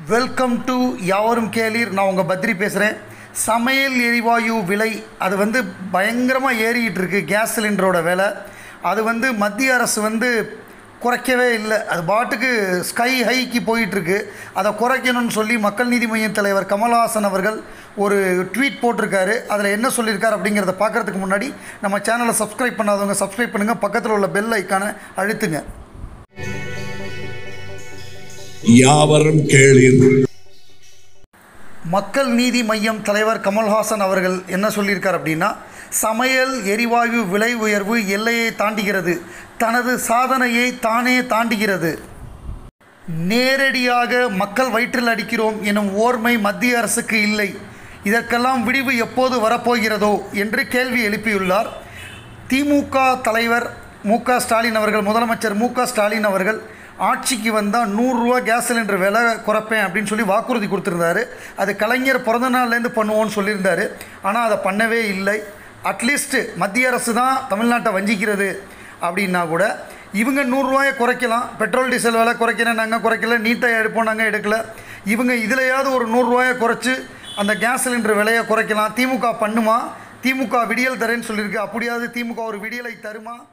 welcome to யாவரும் கேளீர் நான் உங்கள் பத்ரி பேசுகிறேன் சமையல் எரிவாயு விலை அது வந்து பயங்கரமாக ஏறிக்கிட்டு இருக்கு கேஸ் சிலிண்டரோட விலை அது வந்து மத்திய அரசு வந்து குறைக்கவே இல்லை அது பாட்டுக்கு ஸ்கை ஹைக்கு போயிட்டுருக்கு அதை குறைக்கணும்னு சொல்லி மக்கள் நீதி மையம் தலைவர் கமல்ஹாசன் அவர்கள் ஒரு ட்வீட் போட்டிருக்காரு அதில் என்ன சொல்லியிருக்காரு அப்படிங்கிறத பார்க்குறதுக்கு முன்னாடி நம்ம சேனலை சப்ஸ்கிரைப் பண்ணாதவங்க சப்ஸ்கிரைப் பண்ணுங்கள் பக்கத்தில் உள்ள பெல் ஐக்கானை அழுத்துங்க யாவரும் கேளீர் மக்கள் நீதி மையம் தலைவர் கமல்ஹாசன் அவர்கள் என்ன சொல்லியிருக்கார் அப்படின்னா சமையல் எரிவாயு விலை உயர்வு எல்லையை தாண்டுகிறது தனது சாதனையை தானே தாண்டுகிறது நேரடியாக மக்கள் வயிற்றில் அடிக்கிறோம் எனும் ஓர்மை மத்திய அரசுக்கு இல்லை இதற்கெல்லாம் விடிவு எப்போது வரப்போகிறதோ என்று கேள்வி எழுப்பியுள்ளார் திமுக தலைவர் மு க ஸ்டாலின் அவர்கள் முதலமைச்சர் மு க ஸ்டாலின் அவர்கள் ஆட்சிக்கு வந்தால் நூறுரூவா கேஸ் சிலிண்டர் விலை குறைப்பேன் அப்படின்னு சொல்லி வாக்குறுதி கொடுத்துருந்தாரு அது கலைஞர் பிறந்த நாள்லேருந்து பண்ணுவோன்னு சொல்லியிருந்தாரு ஆனால் அதை பண்ணவே இல்லை அட்லீஸ்ட்டு மத்திய அரசு தான் தமிழ்நாட்டை வஞ்சிக்கிறது அப்படின்னா கூட இவங்க நூறுரூவாயை குறைக்கலாம் பெட்ரோல் டீசல் விலை குறைக்கிறேன் நாங்கள் குறைக்கல நீட்டாக எடுப்போம் நாங்கள் எடுக்கல இவங்க இதுலையாவது ஒரு நூறுரூவாயை குறைச்சி அந்த கேஸ் சிலிண்டர் விலையை குறைக்கலாம் திமுக பண்ணுமா திமுக விடியல் தரேன்னு சொல்லியிருக்கு அப்படியாவது திமுக ஒரு விடியலை தருமா